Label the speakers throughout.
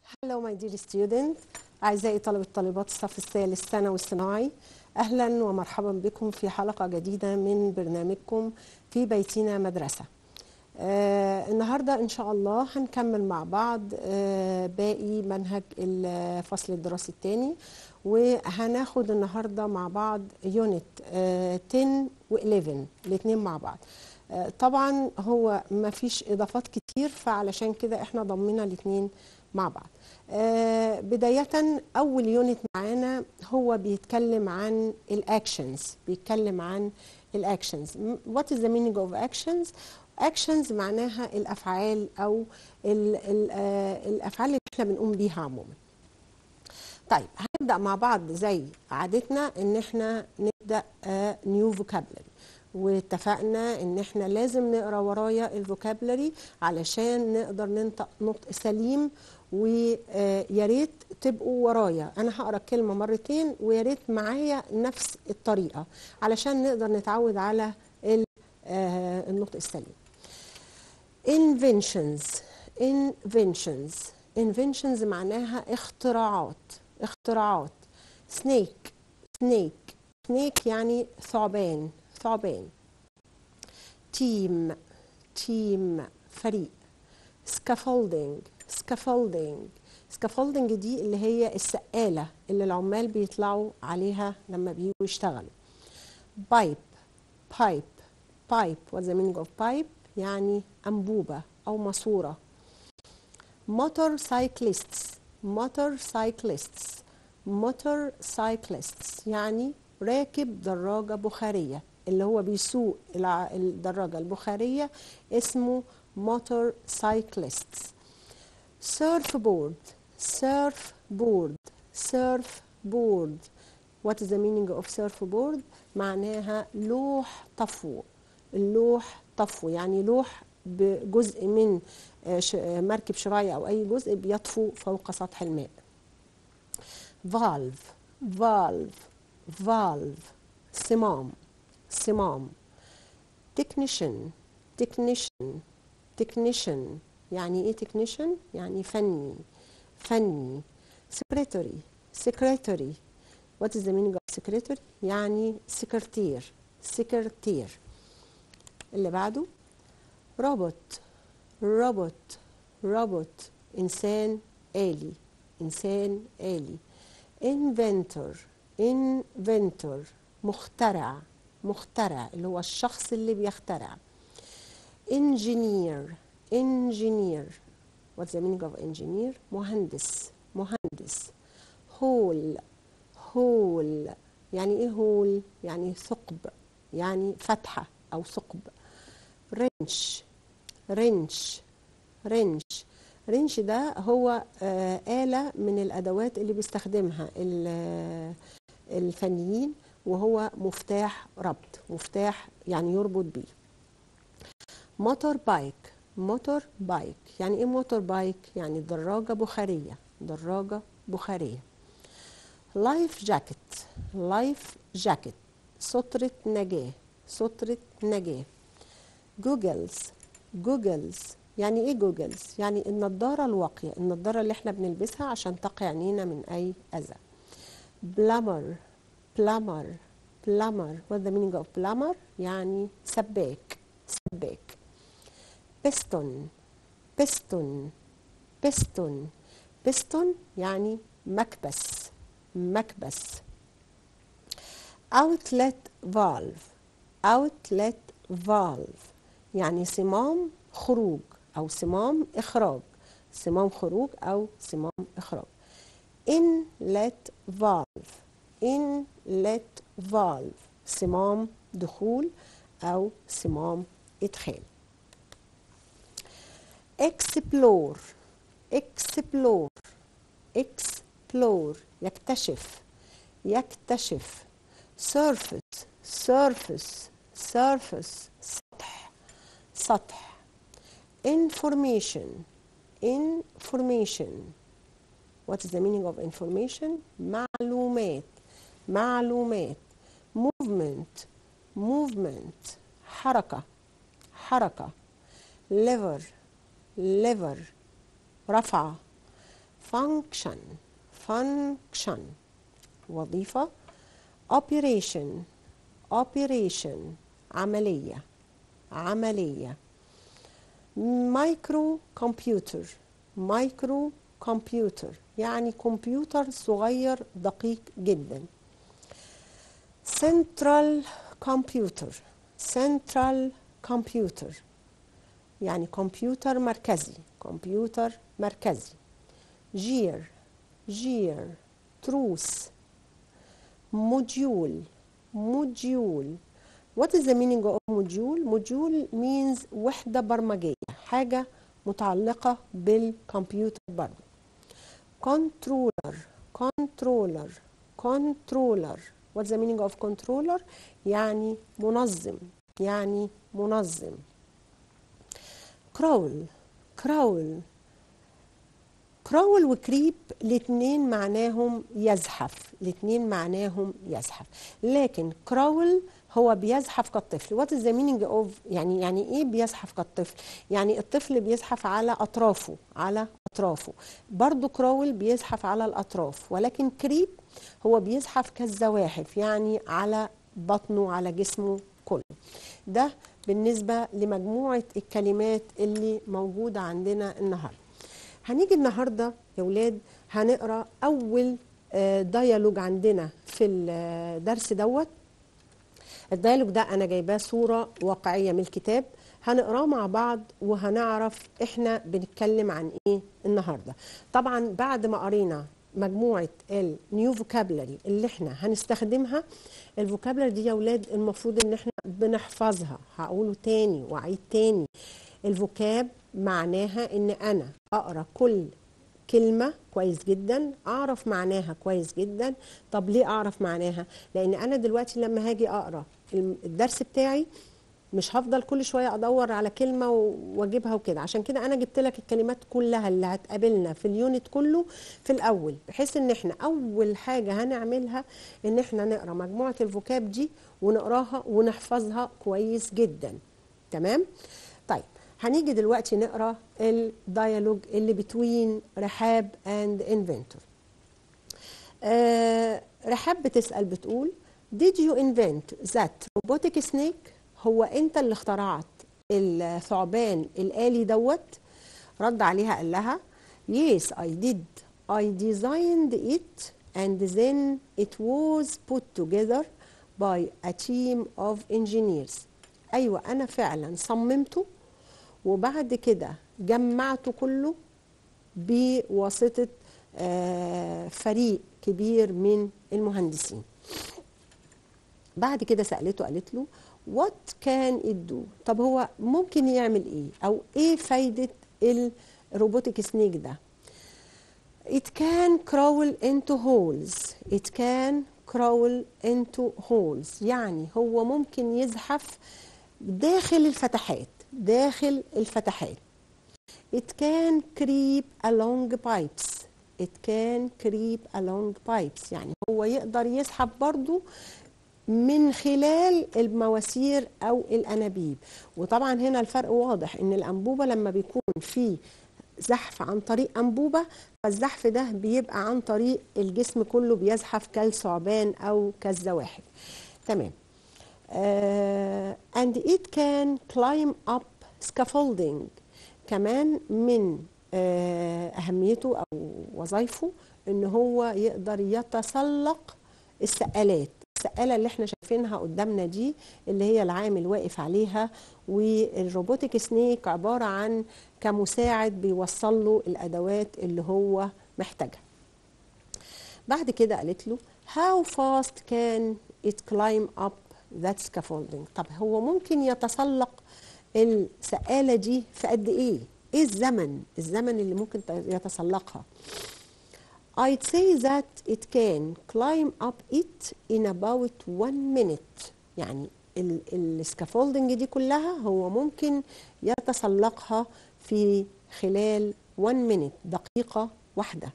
Speaker 1: Hello my dear students أعزائي طلبة طالبات الصف الثالث ثانوي الصناعي أهلا ومرحبا بكم في حلقة جديدة من برنامجكم في بيتنا مدرسة آه النهاردة إن شاء الله هنكمل مع بعض آه باقي منهج الفصل الدراسي الثاني وهناخد النهاردة مع بعض يونت آه 10 و11 الاثنين مع بعض آه طبعا هو ما فيش إضافات كتير فعلشان كده احنا ضمنا الاثنين مع بعض آه بداية أول يونت معانا هو بيتكلم عن الأكشنز بيتكلم عن الأكشنز What is the meaning of actions? actions معناها الأفعال أو ال ال آه الأفعال اللي احنا بنقوم بيها عموما طيب هنبدأ مع بعض زي عادتنا ان احنا نبدأ نيو فوكابلري واتفقنا ان احنا لازم نقرا ورايا الفوكابلري علشان نقدر ننطق نطق سليم ويا ريت تبقوا ورايا انا هقرا الكلمه مرتين ويا ريت معايا نفس الطريقه علشان نقدر نتعود على النطق السليم inventions inventions inventions معناها اختراعات اختراعات snake snake snake يعني ثعبان ثعبان تيم تيم فريق scaffolding scaffolding scaffolding دي اللي هي السقالة اللي العمال بيطلعوا عليها لما بيجوا يشتغلوا pipe pipe pipe what's the meaning of pipe يعني أنبوبة أو ماسورة motorcyclists motorcyclists motorcyclists يعني راكب دراجة بخارية اللي هو بيسوق الدراجة البخارية اسمه موتور سايكليستس سيرف بورد سيرف بورد سيرف بورد وات از ذا مينينج اوف سيرف بورد معناها لوح طفو اللوح طفو يعني لوح بجزء من مركب شراعي او اي جزء بيطفو فوق سطح الماء فالف فالف فالف صمام صمام تكنيشن تكنيشن تكنيشن يعني ايه تكنيشن يعني فني فني سكرتوري سكرتوري وات از ذا مينينج اوف سكرتوري يعني سكرتير سكرتير اللي بعده روبوت روبوت روبوت انسان آلي انسان آلي انفنتور انفنتور مخترع مخترع اللي هو الشخص اللي بيخترع engineer engineer what's the meaning of engineer مهندس مهندس هول هول يعني ايه هول يعني ثقب يعني فتحة او ثقب رنش رنش رنش رنش ده هو آه آلة من الأدوات اللي بيستخدمها الفنيين وهو مفتاح ربط مفتاح يعني يربط بيه موتور بايك موتور بايك يعني ايه موتور بايك يعني دراجة بخارية دراجة بخارية لايف جاكيت لايف جاكيت سترة نجاة سترة نجاة جوجلز جوجلز يعني ايه جوجلز يعني النضارة الواقية النضارة اللي احنا بنلبسها عشان تقي عينينا من اي اذى بلامر بلامر بلامر what the meaning of plumber يعني سباك سباك بستون بستون بستون بستون يعني مكبس مكبس outlet valve outlet valve يعني صمام خروج أو صمام إخراج صمام خروج أو صمام إخراج inlet valve inlet valve صمام دخول أو صمام إدخال explore explore explore يكتشف يكتشف surface surface surface سطح سطح information information what is the meaning of information معلومات معلومات movement movement حركة حركة lever lever رفعة function function وظيفة operation operation عملية عملية مايكرو كمبيوتر مايكرو كمبيوتر يعني كمبيوتر صغير دقيق جدا سنترال كمبيوتر سنترال كمبيوتر يعني كمبيوتر مركزي كمبيوتر مركزي جير جير تروس موديول موديول What is the meaning of module? Module means وحدة برمجية حاجة متعلقة بالكمبيوتر برضه controller controller controller What's the meaning of controller? يعني منظم يعني منظم كراول كراول كراول وكريب الاثنين معناهم يزحف الاثنين معناهم يزحف لكن كراول هو بيزحف كالطفل وات از ذا مينينج اوف يعني يعني ايه بيزحف كالطفل يعني الطفل بيزحف على اطرافه على اطرافه برضو كراول بيزحف على الاطراف ولكن كريب هو بيزحف كالزواحف يعني على بطنه على جسمه كله ده بالنسبه لمجموعه الكلمات اللي موجوده عندنا النهارده هنيجي النهارده يا ولاد هنقرا اول ديالوج عندنا في الدرس دوت الديالوج ده انا جايباه صوره واقعيه من الكتاب هنقراه مع بعض وهنعرف احنا بنتكلم عن ايه النهارده طبعا بعد ما قرينا مجموعه النيو فوكابلري اللي احنا هنستخدمها الفوكابلري دي يا اولاد المفروض ان احنا بنحفظها هقوله تاني واعيد تاني الفوكاب معناها ان انا اقرا كل كلمه كويس جدا اعرف معناها كويس جدا طب ليه اعرف معناها لان انا دلوقتي لما هاجي اقرا الدرس بتاعي مش هفضل كل شويه ادور على كلمه واجيبها وكده عشان كده انا جبت لك الكلمات كلها اللي هتقابلنا في اليونت كله في الاول بحيث ان احنا اول حاجه هنعملها ان احنا نقرا مجموعه الفوكاب دي ونقراها ونحفظها كويس جدا تمام طيب هنيجي دلوقتي نقرا الديالوج اللي بتوين رحاب اند انفنتور آه رحاب بتسال بتقول did you invent that robotic snake هو انت اللي اخترعت الثعبان الآلي دوت رد عليها قال لها yes I did I designed it and then it was put together by a team of engineers أيوة أنا فعلا صممته وبعد كده جمعته كله بواسطة فريق كبير من المهندسين بعد كده سألته قالت له what can it do طب هو ممكن يعمل ايه او ايه فايدة الروبوتك سنيك ده it can crawl into holes it can crawl into holes يعني هو ممكن يزحف داخل الفتحات داخل الفتحات it can creep along pipes it can creep along pipes يعني هو يقدر يسحب برضو من خلال المواسير او الانابيب وطبعا هنا الفرق واضح ان الانبوبه لما بيكون في زحف عن طريق انبوبه فالزحف ده بيبقى عن طريق الجسم كله بيزحف كالثعبان او كالزواحف تمام uh, and it can climb up scaffolding كمان من uh, اهميته او وظائفه ان هو يقدر يتسلق السقالات السقاله اللي احنا شايفينها قدامنا دي اللي هي العامل واقف عليها والروبوتك سنيك عباره عن كمساعد بيوصل له الادوات اللي هو محتاجها بعد كده قالت له how fast can it climb up that scaffolding طب هو ممكن يتسلق السقاله دي في قد ايه ايه الزمن الزمن اللي ممكن يتسلقها I'd say that it can climb up it in about one minute يعني السكافولدنج دي كلها هو ممكن يتسلقها في خلال one minute دقيقة واحدة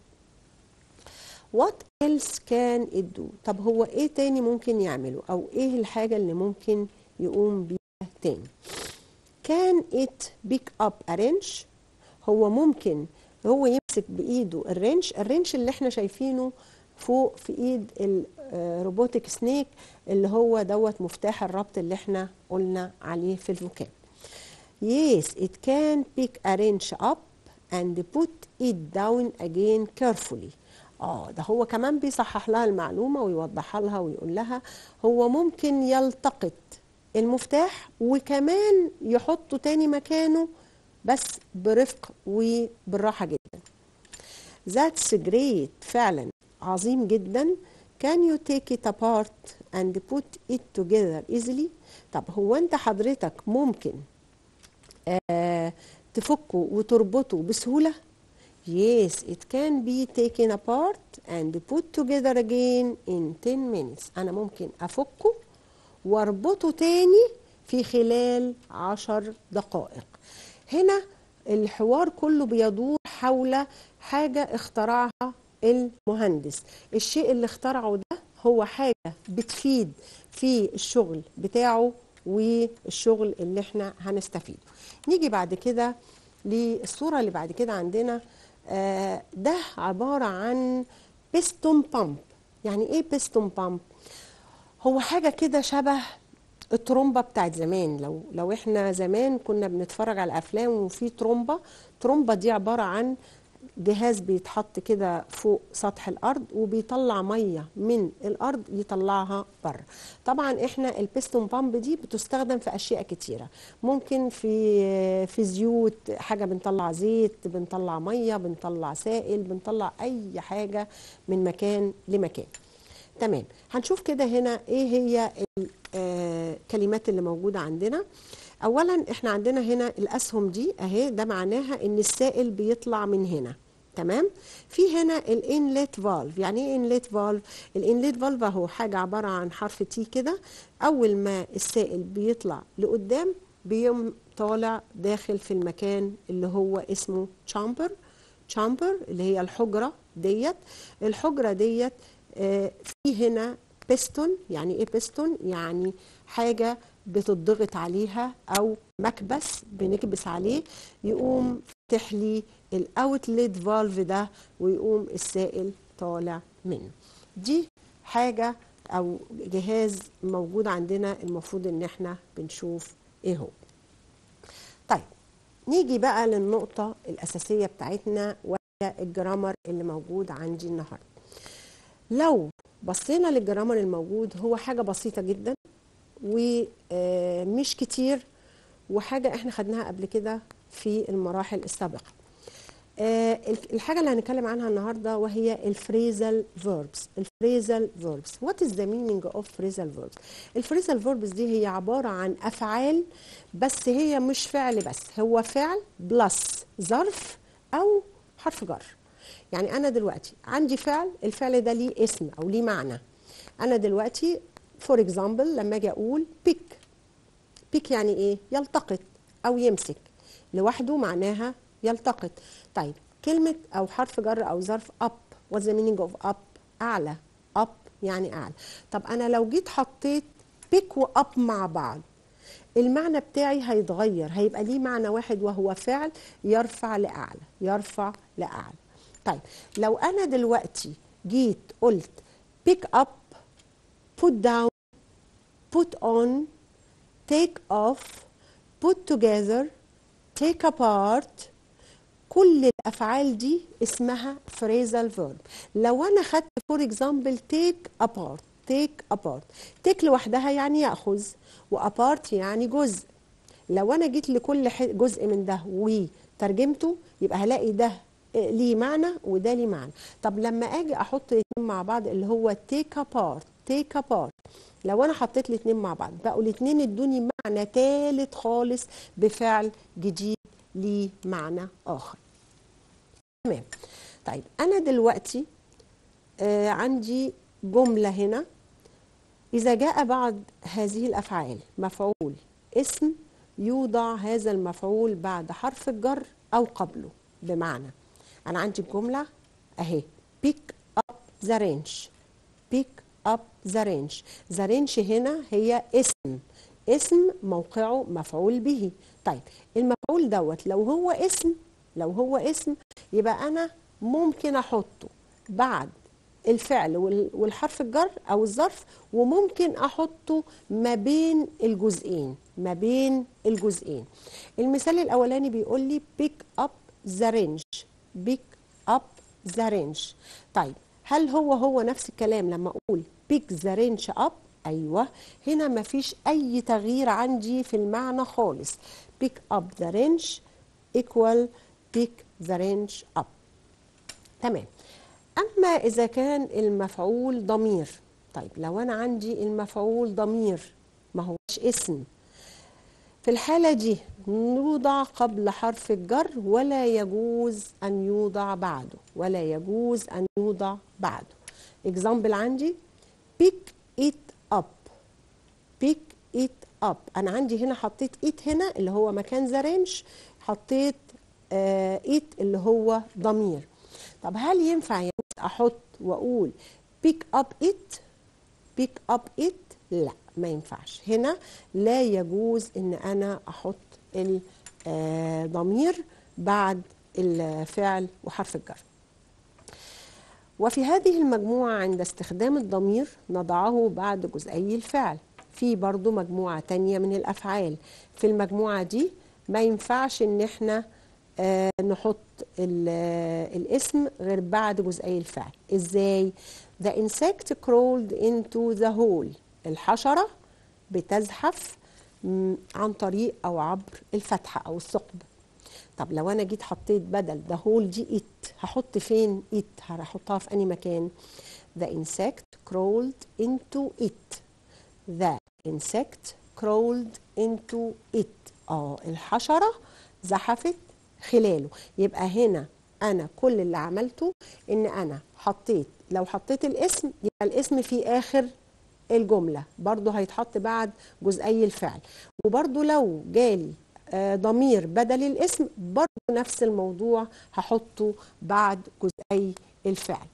Speaker 1: What else can it do؟ طب هو ايه تاني ممكن يعمله او ايه الحاجة اللي ممكن يقوم بيها تاني Can it pick up a wrench؟ هو ممكن هو يمسك ماسك بايده الرنش الرنش اللي احنا شايفينه فوق في ايد الروبوتك سنيك اللي هو دوت مفتاح الربط اللي احنا قلنا عليه في الفوكاب Yes, it can pick a wrench up and put it down again carefully. اه ده هو كمان بيصحح لها المعلومة ويوضحها لها ويقول لها هو ممكن يلتقط المفتاح وكمان يحطه تاني مكانه بس برفق وبالراحة جدا. That's great فعلا عظيم جدا. Can you take it apart and put it together easily؟ طب هو انت حضرتك ممكن آه تفكه وتربطه بسهولة Yes, it can be taken apart and put together again in 10 minutes أنا ممكن أفكه واربطه تاني في خلال عشر دقائق هنا الحوار كله بيدور حول حاجة اخترعها المهندس الشيء اللي اخترعه ده هو حاجة بتفيد في الشغل بتاعه والشغل اللي احنا هنستفيده نيجي بعد كده للصورة اللي بعد كده عندنا آه ده عبارة عن بيستون بامب يعني ايه بيستون بامب هو حاجة كده شبه الترومبة بتاعت زمان لو لو احنا زمان كنا بنتفرج على افلام وفي ترومبة ترومبة دي عبارة عن جهاز بيتحط كده فوق سطح الارض وبيطلع ميه من الارض يطلعها بره طبعا احنا البيستون بامب دي بتستخدم في اشياء كتيره ممكن في في زيوت حاجه بنطلع زيت بنطلع ميه بنطلع سائل بنطلع اي حاجه من مكان لمكان تمام هنشوف كده هنا ايه هي الكلمات اللي موجوده عندنا اولا احنا عندنا هنا الاسهم دي اهي ده معناها ان السائل بيطلع من هنا تمام في هنا الانلت فالف يعني ايه انلت فالف الانلت فالف اهو حاجه عباره عن حرف تي كده اول ما السائل بيطلع لقدام بيقوم طالع داخل في المكان اللي هو اسمه تشامبر تشامبر اللي هي الحجره ديت الحجره ديت آه في هنا بيستون يعني ايه بيستون يعني حاجه بتضغط عليها او مكبس بنكبس عليه يقوم فتح لي الاوتلت فالف ده ويقوم السائل طالع منه دي حاجه او جهاز موجود عندنا المفروض ان احنا بنشوف ايه هو طيب نيجي بقى للنقطه الاساسيه بتاعتنا وهي الجرامر اللي موجود عندي النهارده لو بصينا للجرامر الموجود هو حاجه بسيطه جدا ومش كتير وحاجة احنا خدناها قبل كده في المراحل السابقة الحاجة اللي هنتكلم عنها النهاردة وهي الفريزال فيربس الفريزال فيربس وات از ذا مينينج اوف فريزال فيربس الفريزال فيربس دي هي عبارة عن أفعال بس هي مش فعل بس هو فعل بلس ظرف أو حرف جر يعني أنا دلوقتي عندي فعل الفعل ده ليه اسم أو ليه معنى أنا دلوقتي فور اكزامبل لما اجي اقول بيك بيك يعني ايه يلتقط او يمسك لوحده معناها يلتقط طيب كلمه او حرف جر او ظرف اب واتس ذا مينينج اوف اب اعلى اب يعني اعلى طب انا لو جيت حطيت بيك واب مع بعض المعنى بتاعي هيتغير هيبقى ليه معنى واحد وهو فعل يرفع لاعلى يرفع لاعلى طيب لو انا دلوقتي جيت قلت بيك اب put down put on take off put together take apart كل الافعال دي اسمها phrasal verb لو انا خدت فور اكزامبل take apart take apart take لوحدها يعني ياخذ وapart يعني جزء لو انا جيت لكل جزء من ده وترجمته يبقى هلاقي ده ليه معنى وده ليه معنى طب لما اجي احط الاثنين مع بعض اللي هو take apart take apart لو انا حطيت الاثنين مع بعض بقوا الاثنين ادوني معنى ثالث خالص بفعل جديد ليه معنى اخر تمام طيب انا دلوقتي آه عندي جمله هنا اذا جاء بعد هذه الافعال مفعول اسم يوضع هذا المفعول بعد حرف الجر او قبله بمعنى انا عندي الجمله اهي pick up the wrench pick up the wrench the wrench هنا هي اسم اسم موقعه مفعول به طيب المفعول دوت لو هو اسم لو هو اسم يبقى انا ممكن احطه بعد الفعل وال- والحرف الجر او الظرف وممكن احطه ما بين الجزئين ما بين الجزئين المثال الاولاني بيقول لي pick up the range pick up the range طيب هل هو هو نفس الكلام لما اقول pick the range up ايوه هنا مفيش اي تغيير عندي في المعنى خالص pick up the range equal pick the range up تمام اما اذا كان المفعول ضمير طيب لو انا عندي المفعول ضمير ما هوش اسم في الحالة دي يوضع قبل حرف الجر ولا يجوز أن يوضع بعده ولا يجوز أن يوضع بعده example عندي pick it up pick it up أنا عندي هنا حطيت it هنا اللي هو مكان ذا رينج حطيت آه it اللي هو ضمير طب هل ينفع يعني أحط وأقول pick up it pick up it لا ما ينفعش هنا لا يجوز ان انا احط الضمير بعد الفعل وحرف الجر وفي هذه المجموعة عند استخدام الضمير نضعه بعد جزئي الفعل في برضو مجموعة تانية من الأفعال في المجموعة دي ما ينفعش ان احنا آه نحط ال- آه، الاسم غير بعد جزئي الفعل ازاي the insect crawled into the hole الحشرة بتزحف م، عن طريق او عبر الفتحة او الثقب طب لو انا جيت حطيت بدل the hole دي it هحط فين it هحطها في اني مكان the insect crawled into it the insect crawled into it اه الحشرة زحفت خلاله يبقى هنا انا كل اللي عملته ان انا حطيت لو حطيت الاسم يبقى الاسم في اخر الجملة برضو هيتحط بعد جزئي الفعل وبرضو لو جالي آه، ضمير بدل الاسم برضو نفس الموضوع هحطه بعد جزئي الفعل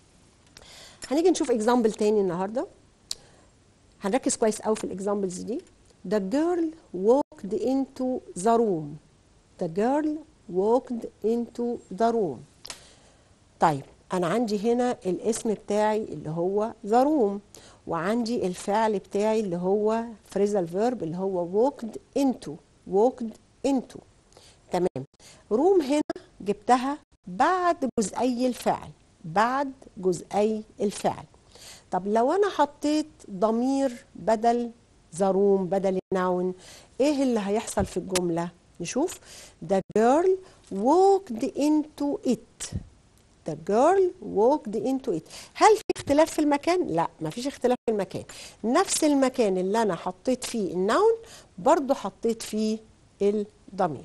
Speaker 1: هنيجي نشوف اكزامبل تاني النهارده هنركز كويس قوي في الاكزامبلز دي The girl walked into the room The girl walked into the room طيب انا عندي هنا الاسم بتاعي اللي هو the room وعندي الفعل بتاعي اللي هو phrasal verb اللي هو walked into walked into تمام روم هنا جبتها بعد جزئي الفعل بعد جزئي الفعل طب لو انا حطيت ضمير بدل ذا روم بدل النون ايه اللي هيحصل في الجمله نشوف the girl walked into it the girl walked into it هل في اختلاف في المكان لا مفيش اختلاف في المكان نفس المكان اللي انا حطيت فيه النون برضو حطيت فيه الضمير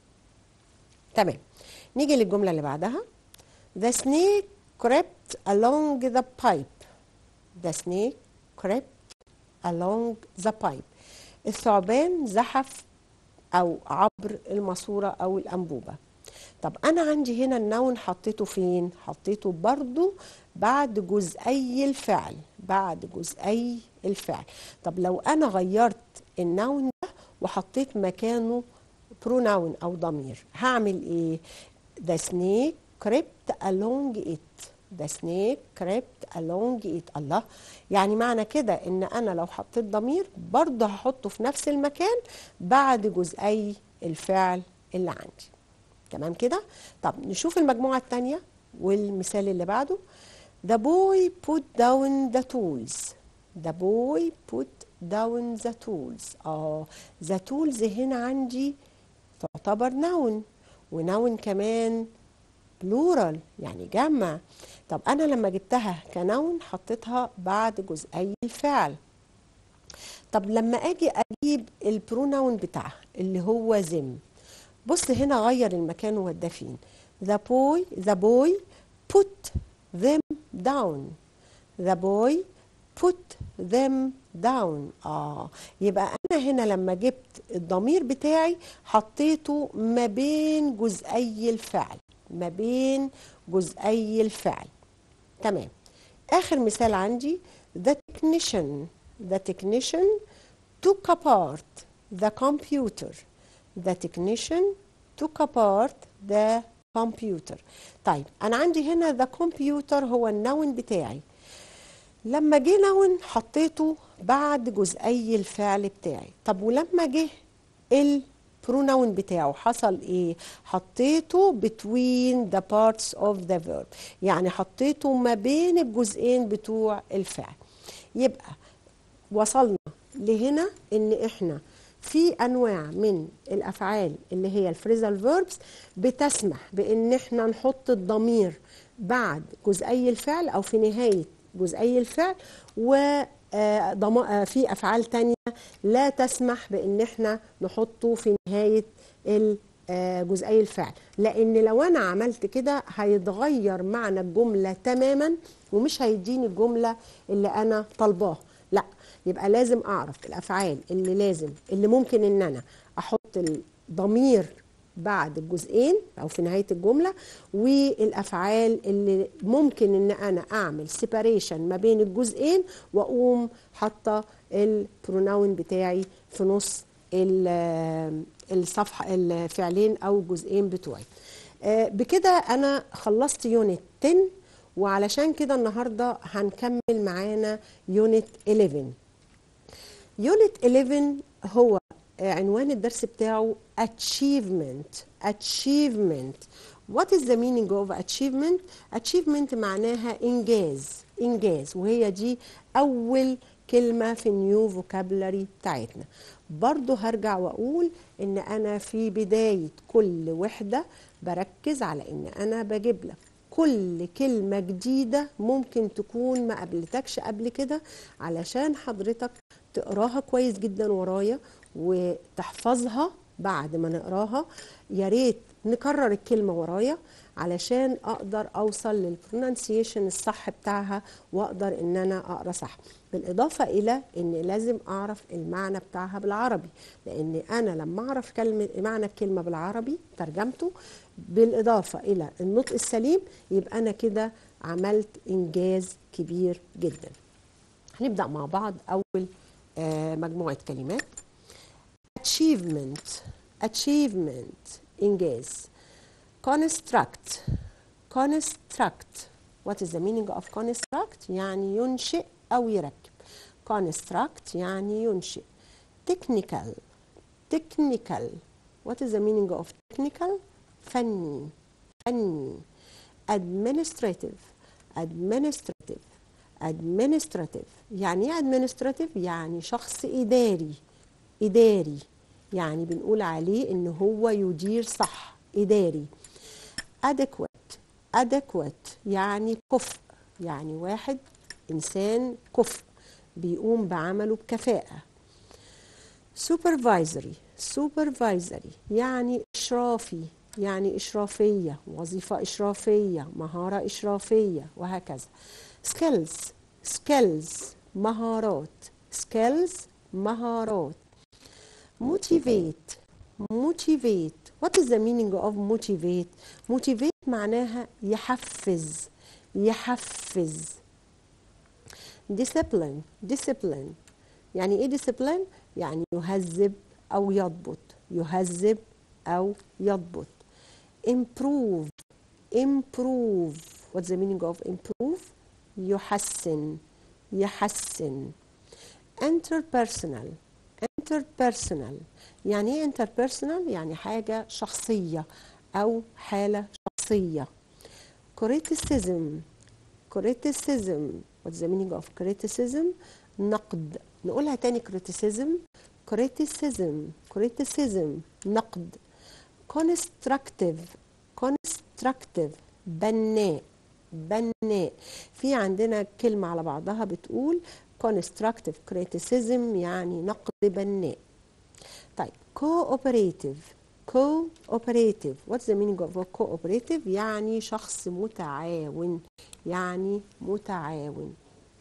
Speaker 1: تمام نيجي للجمله اللي بعدها the snake crept along the pipe the snake crept along the pipe الثعبان زحف او عبر الماسوره او الانبوبه طب انا عندي هنا النون حطيته فين حطيته برضو بعد جزئي الفعل بعد جزئي الفعل طب لو انا غيرت النون ده وحطيت مكانه pronoun او ضمير هعمل ايه the snake crept along it the snake crept along it الله يعني معنى كده ان انا لو حطيت ضمير برضه هحطه في نفس المكان بعد جزئي الفعل اللي عندي تمام كده طب نشوف المجموعة التانية والمثال اللي بعده the boy put down the tools the boy put down the tools اه the tools هنا عندي تعتبر نون ونون كمان بلورال يعني جمع طب انا لما جبتها كنون حطيتها بعد جزئي الفعل طب لما اجي اجيب البروناون بتاعها اللي هو زم بص هنا غير المكان ووداه فين the boy the boy put them down the boy put them down اه يبقى انا هنا لما جبت الضمير بتاعي حطيته ما بين جزئي الفعل ما بين جزئي الفعل تمام اخر مثال عندي the technician the technician took apart the computer the technician took apart the كمبيوتر طيب انا عندي هنا ذا كمبيوتر هو النون بتاعي لما جه نون حطيته بعد جزئي الفعل بتاعي طب ولما جه البرونون بتاعه حصل ايه حطيته between the parts of the verb يعني حطيته ما بين الجزئين بتوع الفعل يبقى وصلنا لهنا ان احنا في انواع من الافعال اللي هي الفريزال فيربس بتسمح بان احنا نحط الضمير بعد جزئي الفعل او في نهايه جزئي الفعل و آه، ضم- آه، في افعال تانية لا تسمح بان احنا نحطه في نهايه ال- آه، جزئي الفعل لان لو انا عملت كده هيتغير معنى الجمله تماما ومش هيديني الجمله اللي انا طالباها لا يبقى لازم اعرف الافعال اللي لازم اللي ممكن ان انا احط الضمير بعد الجزئين او في نهايه الجمله والافعال اللي ممكن ان انا اعمل سيباريشن ما بين الجزئين واقوم حاطه البروناون بتاعي في نص ال- الصفحه الفعلين او الجزئين بتوعي آه، بكده انا خلصت يونت 10 وعلشان كده النهارده هنكمل معانا يونت 11 يونت 11 هو آه، عنوان الدرس بتاعه achievement achievement what is the meaning of achievement achievement معناها انجاز انجاز وهي دي اول كلمة في النيو فوكابلري بتاعتنا برضو هرجع واقول ان انا في بداية كل وحدة بركز على ان انا بجيب لك كل كلمة جديدة ممكن تكون ما قابلتكش قبل كده علشان حضرتك تقراها كويس جدا ورايا وتحفظها بعد ما نقراها يا ريت نكرر الكلمة ورايا علشان اقدر اوصل للبرونانسيشن الصح بتاعها واقدر ان انا اقرا صح بالاضافه الى ان لازم اعرف المعنى بتاعها بالعربي لان انا لما اعرف كلمه معنى الكلمه بالعربي ترجمته بالاضافه الى النطق السليم يبقى انا كده عملت انجاز كبير جدا هنبدا مع بعض اول آه، مجموعه كلمات achievement achievement انجاز construct construct what is the meaning of construct يعني ينشئ أو يركب construct يعني ينشئ technical technical what is the meaning of technical فني فني administrative administrative administrative يعني ايه administrative يعني شخص إداري إداري يعني بنقول عليه إن هو يدير صح إداري adequate adequate يعني كفء يعني واحد إنسان كفء بيقوم بعمله بكفاءة supervisory supervisory يعني إشرافي يعني إشرافية وظيفة إشرافية مهارة إشرافية وهكذا skills skills مهارات skills مهارات motivate motivate what is the meaning of motivate motivate معناها يحفز يحفز discipline discipline يعني ايه discipline يعني يهذب او يضبط يهذب او يضبط improve improve what's the meaning of improve يحسن يحسن interpersonal interpersonal يعني ايه interpersonal يعني حاجة شخصية أو حالة شخصية criticism criticism what's the meaning of criticism نقد نقولها تاني criticism criticism criticism نقد constructive constructive بناء بناء في عندنا كلمة على بعضها بتقول constructive criticism يعني نقد بناء طيب cooperative cooperative what's the meaning of cooperative يعني شخص متعاون يعني متعاون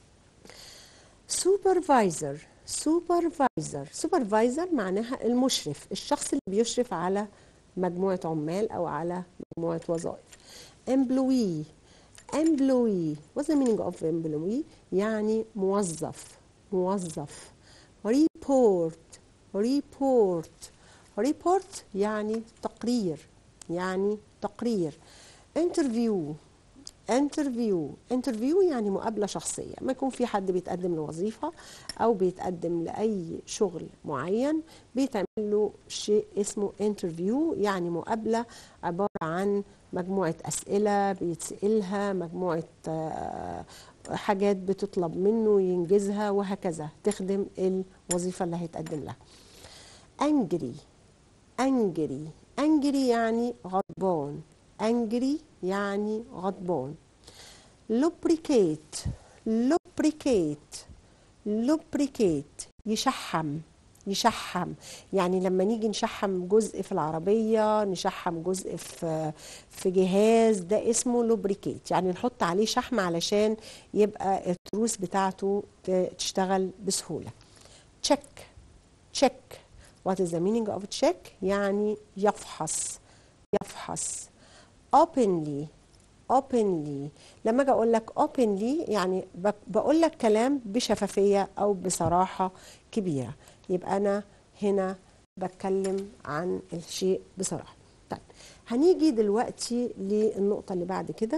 Speaker 1: supervisor supervisor supervisor معناها المشرف الشخص اللي بيشرف على مجموعة عمال أو على مجموعة وظائف employee employee what's the meaning of employee يعني موظف موظف report report report يعني تقرير يعني تقرير انترفيو انترفيو انترفيو يعني مقابله شخصيه ما يكون في حد بيتقدم لوظيفه او بيتقدم لاي شغل معين بيتعمل له شيء اسمه انترفيو يعني مقابله عباره عن مجموعه اسئله بيتسالها مجموعه آه، حاجات بتطلب منه ينجزها وهكذا تخدم الوظيفه اللي هيتقدم لها انجري انجري انجري يعني غضبان انجري يعني غضبان lubricate lubricate lubricate يشحم يشحم يعني لما نيجي نشحم جزء في العربية نشحم جزء في في جهاز ده اسمه لوبريكيت يعني نحط عليه شحم علشان يبقى التروس بتاعته تشتغل بسهولة check check what is the meaning of check يعني يفحص يفحص openly openly لما اجي اقول لك openly يعني بقول لك كلام بشفافيه او بصراحه كبيره يبقى انا هنا بتكلم عن الشيء بصراحه طيب هنيجي دلوقتي للنقطه اللي بعد كده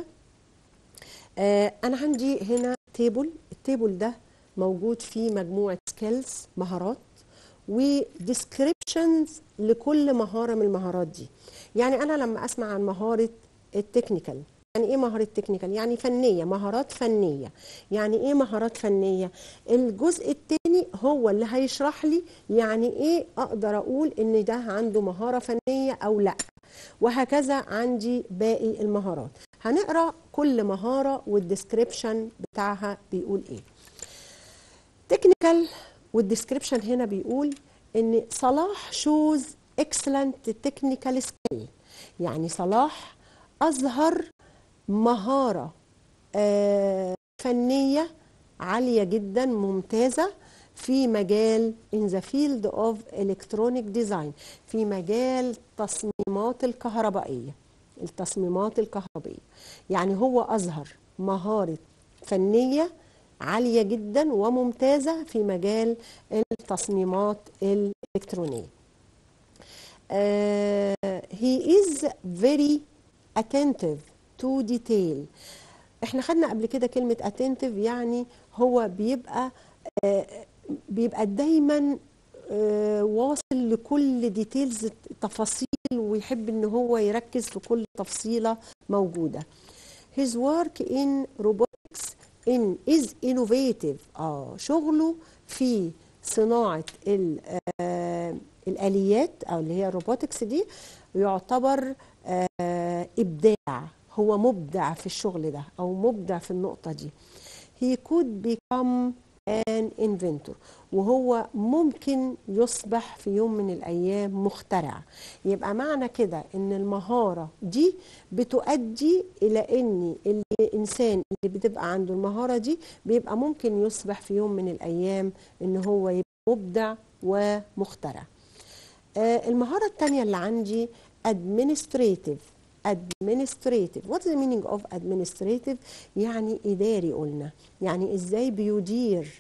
Speaker 1: آه انا عندي هنا تيبل التيبل ده موجود فيه مجموعه سكيلز مهارات وديسكريبشنز لكل مهاره من المهارات دي يعني انا لما اسمع عن مهاره التكنيكال يعني ايه مهارة تكنيكال يعني فنية مهارات فنية يعني ايه مهارات فنية الجزء الثاني هو اللي هيشرح لي يعني ايه اقدر اقول ان ده عنده مهارة فنية او لا وهكذا عندي باقي المهارات هنقرا كل مهارة والديسكريبشن بتاعها بيقول ايه تكنيكال والديسكريبشن هنا بيقول ان صلاح شوز اكسلنت تكنيكال سكيل يعني صلاح اظهر مهاره آه فنيه عاليه جدا ممتازه في مجال in the field of electronic design في مجال تصميمات الكهربائيه التصميمات الكهربائيه يعني هو اظهر مهاره فنيه عاليه جدا وممتازه في مجال التصميمات الالكترونيه uh, he is very attentive to detail احنا خدنا قبل كده كلمة attentive يعني هو بيبقى آه بيبقى دايما آه واصل لكل ديتيلز تفاصيل ويحب ان هو يركز في كل تفصيلة موجودة his work in robotics in is innovative اه شغله في صناعة آه الآليات أو اللي هي الروبوتكس دي يعتبر آه إبداع هو مبدع في الشغل ده أو مبدع في النقطة دي he could become an inventor وهو ممكن يصبح في يوم من الأيام مخترع يبقى معنى كده إن المهارة دي بتؤدي إلى إن الإنسان اللي بتبقى عنده المهارة دي بيبقى ممكن يصبح في يوم من الأيام إن هو يبقى مبدع ومخترع آه المهارة الثانية اللي عندي administrative administrative what is the meaning of administrative يعني إداري قلنا يعني إزاي بيدير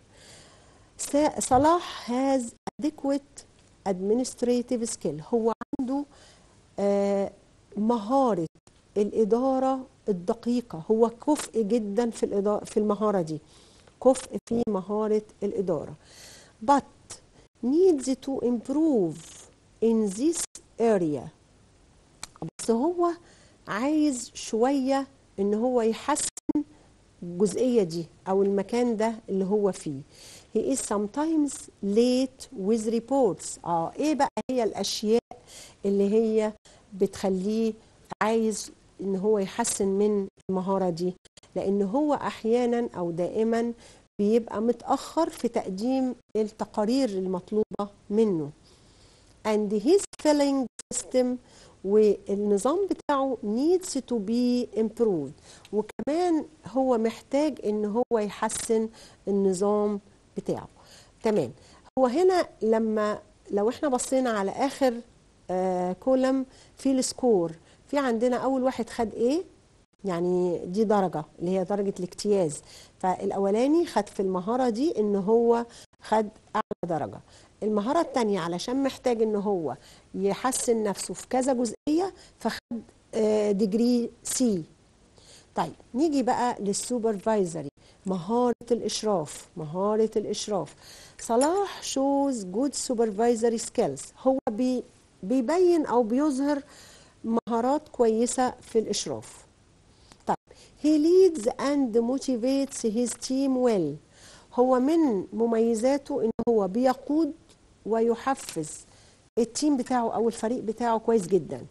Speaker 1: صلاح has adequate administrative skill هو عنده آه مهارة الإدارة الدقيقة هو كفء جدا في الإدارة في المهارة دي كفء في مهارة الإدارة but needs to improve in this area بس هو عايز شوية ان هو يحسن الجزئية دي او المكان ده اللي هو فيه he is sometimes late with reports اه ايه بقى هي الاشياء اللي هي بتخليه عايز ان هو يحسن من المهارة دي لان هو احيانا او دائما بيبقى متأخر في تقديم التقارير المطلوبة منه and his filling system والنظام بتاعه needs to be improved وكمان هو محتاج ان هو يحسن النظام بتاعه تمام هو هنا لما لو احنا بصينا على اخر آه كولم في السكور في عندنا اول واحد خد ايه يعني دي درجة اللي هي درجة الاجتياز فالأولاني خد في المهارة دي إن هو خد أعلى درجة المهارة التانية علشان محتاج إن هو يحسن نفسه في كذا جزئية فخد ديجري سي طيب نيجي بقى للسوبرفايزري مهارة الإشراف مهارة الإشراف صلاح shows good supervisory skills هو بي بيبين أو بيظهر مهارات كويسة في الإشراف طيب he leads and motivates his team well هو من مميزاته إن هو بيقود ويحفز التيم بتاعه أو الفريق بتاعه كويس جدا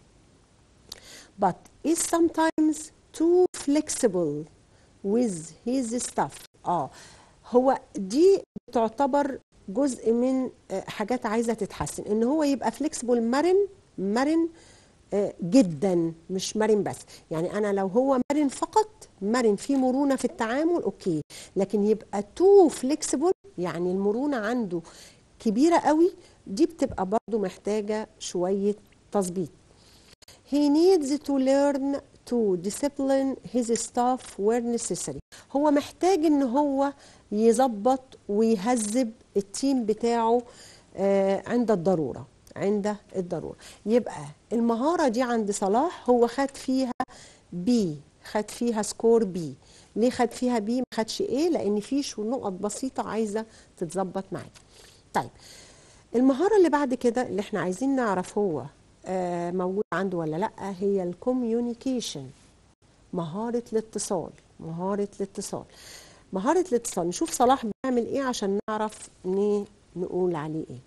Speaker 1: but is sometimes too flexible with his stuff اه هو دي تعتبر جزء من آه، حاجات عايزه تتحسن ان هو يبقى فليكسبل مرن مرن آه، جدا مش مرن بس يعني انا لو هو مرن فقط مرن في مرونه في التعامل اوكي لكن يبقى تو فليكسبل يعني المرونه عنده كبيره قوي دي بتبقى برضو محتاجه شويه تظبيط He needs to learn to discipline his staff where necessary. هو محتاج ان هو يظبط ويهذب التيم بتاعه آه، عند الضرورة عند الضرورة يبقى المهارة دي عند صلاح هو خد فيها بي خد فيها سكور بي ليه خد فيها بي ما خدش ايه لان في شو نقط بسيطة عايزة تتظبط معاه طيب المهارة اللي بعد كده اللي احنا عايزين نعرف هو آه، موجود عنده ولا لا هي الكوميونيكيشن مهارة الاتصال مهارة الاتصال مهارة الاتصال نشوف صلاح بيعمل ايه عشان نعرف ن- نقول عليه ايه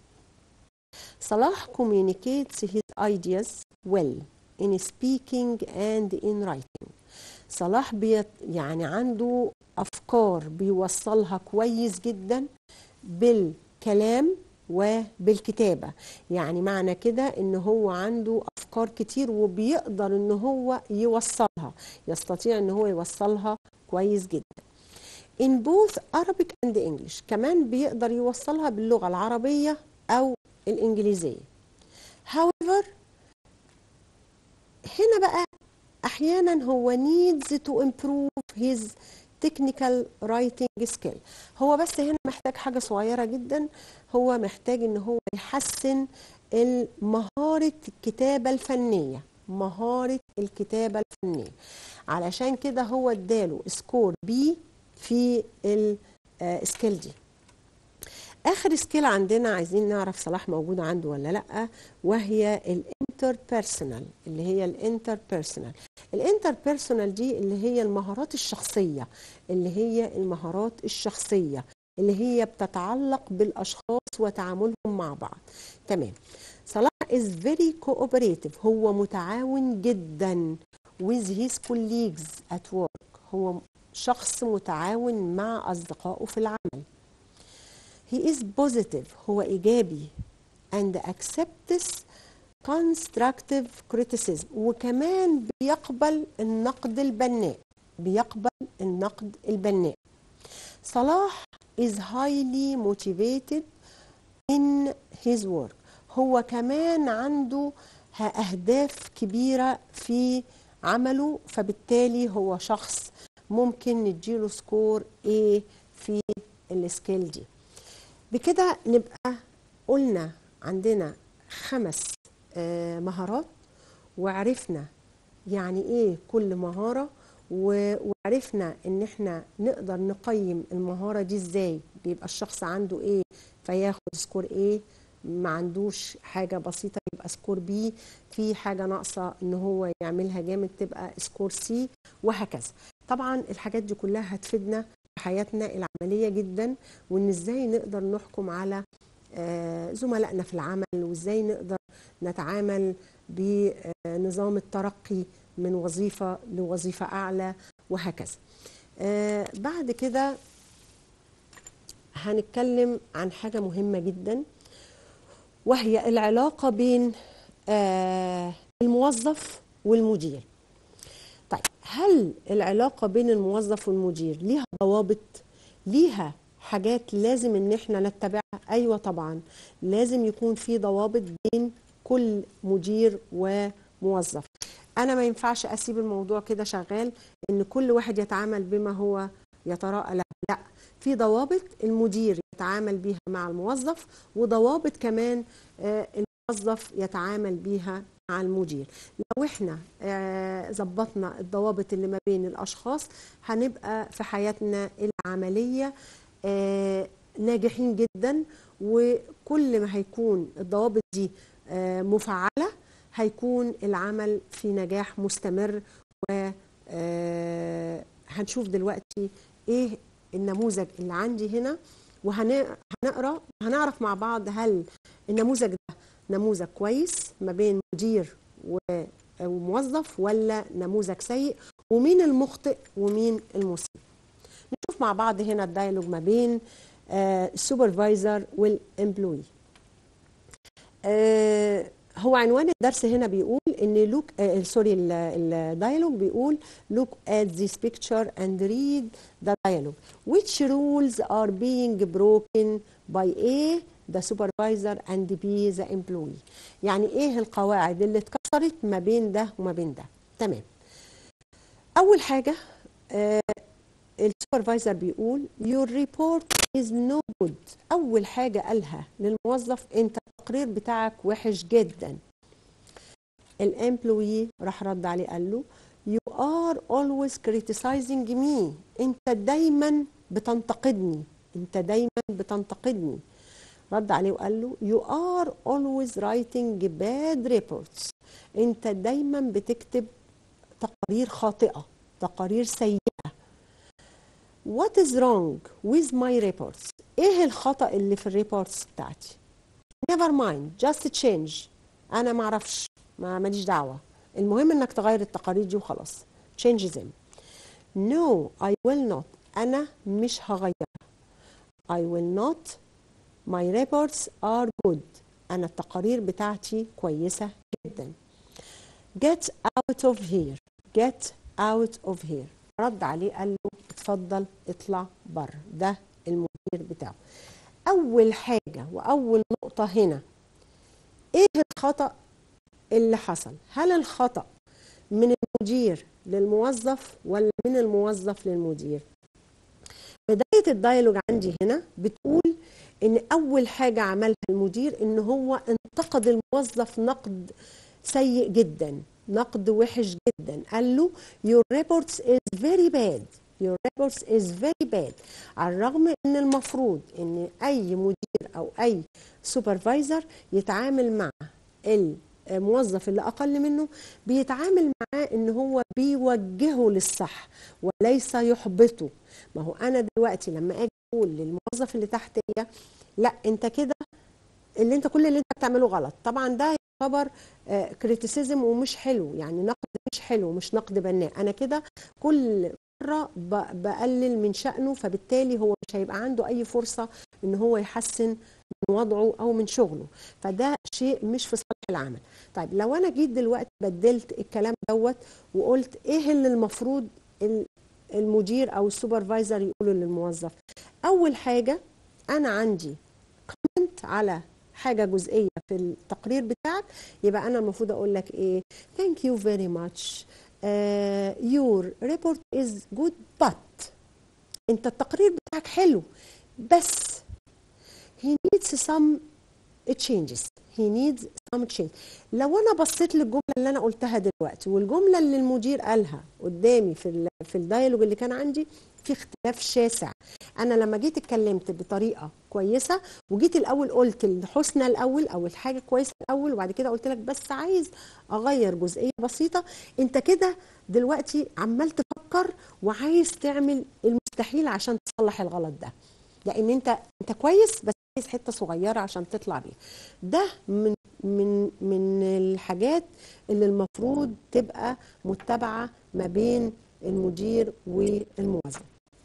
Speaker 1: صلاح communicates his ideas well in speaking and in writing صلاح بيت يعني عنده أفكار بيوصلها كويس جدا بالكلام وبالكتابة يعني معنى كده ان هو عنده افكار كتير وبيقدر ان هو يوصلها يستطيع ان هو يوصلها كويس جدا in both Arabic and English كمان بيقدر يوصلها باللغة العربية أو الإنجليزية however هنا بقى أحيانا هو needs to improve his technical writing skill هو بس هنا محتاج حاجة صغيرة جدا هو محتاج ان هو يحسن مهارة الكتابة الفنية مهارة الكتابة الفنية علشان كده هو اداله سكور بي في السكيل دي اخر سكيل عندنا عايزين نعرف صلاح موجود عنده ولا لا وهي الانتر بيرسونال اللي هي الانتر بيرسونال الانتر بيرسونال دي اللي هي المهارات الشخصيه اللي هي المهارات الشخصيه اللي هي بتتعلق بالاشخاص وتعاملهم مع بعض تمام صلاح is very cooperative هو متعاون جدا with his colleagues at work هو شخص متعاون مع أصدقائه في العمل he is positive هو إيجابي and accepts constructive criticism وكمان بيقبل النقد البناء بيقبل النقد البناء صلاح is highly motivated in his work هو كمان عنده أهداف كبيرة في عمله فبالتالي هو شخص ممكن نديله سكور A في السكيل دي بكده نبقى قلنا عندنا خمس آه، مهارات وعرفنا يعني ايه كل مهارة و- وعرفنا ان احنا نقدر نقيم المهارة دي ازاي بيبقى الشخص عنده ايه فياخد سكور ايه ما عندوش حاجة بسيطة يبقى سكور بي في حاجة ناقصة ان هو يعملها جامد تبقى سكور سي وهكذا طبعا الحاجات دي كلها هتفيدنا في حياتنا العملية جدا وان ازاي نقدر نحكم على آه، زملائنا في العمل وازاي نقدر نتعامل بنظام الترقي من وظيفة لوظيفة أعلى وهكذا آه، بعد كده هنتكلم عن حاجة مهمة جدا وهي العلاقة بين آه، الموظف والمدير طيب هل العلاقة بين الموظف والمدير ليها ضوابط ليها حاجات لازم ان احنا نتبعها ايوه طبعا لازم يكون في ضوابط بين كل مدير وموظف انا ما ينفعش اسيب الموضوع كده شغال ان كل واحد يتعامل بما هو يتراءى له لا في ضوابط المدير يتعامل بيها مع الموظف وضوابط كمان آه، الموظف يتعامل بيها مع المدير لو احنا آه، ظبطنا الضوابط اللي ما بين الاشخاص هنبقى في حياتنا العمليه آه، ناجحين جدا وكل ما هيكون الضوابط دي آه، مفعله هيكون العمل في نجاح مستمر و آه، هنشوف دلوقتي ايه النموذج اللي عندي هنا وهنقرا وهنعرف مع بعض هل النموذج ده نموذج كويس ما بين مدير و- وموظف ولا نموذج سيء ومين المخطئ ومين المصيب نشوف مع بعض هنا الدايلوج ما بين السوبرفايزر والامبلوي آه، هو عنوان الدرس هنا بيقول ان لوك آه سوري ال- الدايلوج بيقول look at this picture and read the dialogue which rules are being broken by A the supervisor and B the employee يعني ايه القواعد اللي اتكسرت ما بين ده وما بين ده تمام اول حاجه آه السوبرفايزر بيقول your report is no good اول حاجه قالها للموظف انت التقرير بتاعك وحش جدا الامبلوي راح رد عليه قال له you are always criticizing me انت دايما بتنتقدني انت دايما بتنتقدني رد عليه وقال له you are always writing bad reports انت دايما بتكتب تقارير خاطئة تقارير سيئة What is wrong with my reports ايه الخطأ اللي في الريبورتس بتاعتي never mind just change انا ما اعرفش ما ماليش دعوة المهم انك تغير التقارير دي وخلاص change them no I will not انا مش هغيرها I will not my reports are good انا التقارير بتاعتي كويسة جدا get out of here get out of here رد عليه قال له اتفضل اطلع بره ده المدير بتاعه اول حاجه واول نقطه هنا ايه الخطا اللي حصل هل الخطا من المدير للموظف ولا من الموظف للمدير بدايه الدايلوج عندي هنا بتقول ان اول حاجه عملها المدير ان هو انتقد الموظف نقد سيء جدا نقد وحش جدا قال له your reports is very bad your reports is very bad على الرغم ان المفروض ان اي مدير او اي سوبرفايزر يتعامل مع الموظف اللي اقل منه بيتعامل معاه ان هو بيوجهه للصح وليس يحبطه ما هو انا دلوقتي لما اجي اقول للموظف اللي تحتيه لا انت كده اللي انت كل اللي انت بتعمله غلط طبعا ده يعتبر كريتيسيزم ومش حلو يعني نقد مش حلو مش نقد بناء انا كده كل مره ب- بقلل من شأنه فبالتالي هو مش هيبقى عنده اي فرصه ان هو يحسن من وضعه او من شغله فده شيء مش في صالح العمل طيب لو انا جيت دلوقتي بدلت الكلام دوت وقلت ايه اللي المفروض ال- المدير او السوبرفايزر يقوله للموظف اول حاجه انا عندي كومنت على حاجه جزئيه في التقرير بتاعك يبقى انا المفروض اقول لك ايه thank you very much uh, your report is good but انت التقرير بتاعك حلو بس he needs some changes he needs some change لو انا بصيت للجمله اللي انا قلتها دلوقتي والجمله اللي المدير قالها قدامي في ال في الدايلوج اللي كان عندي في اختلاف شاسع انا لما جيت اتكلمت بطريقه كويسه وجيت الاول قلت الحسنى الاول او الحاجه كويسه الاول وبعد كده قلت لك بس عايز اغير جزئيه بسيطه انت كده دلوقتي عمال تفكر وعايز تعمل المستحيل عشان تصلح الغلط ده لان انت انت كويس بس عايز حته صغيره عشان تطلع بيها ده من من من الحاجات اللي المفروض تبقى متبعه ما بين المدير والموظف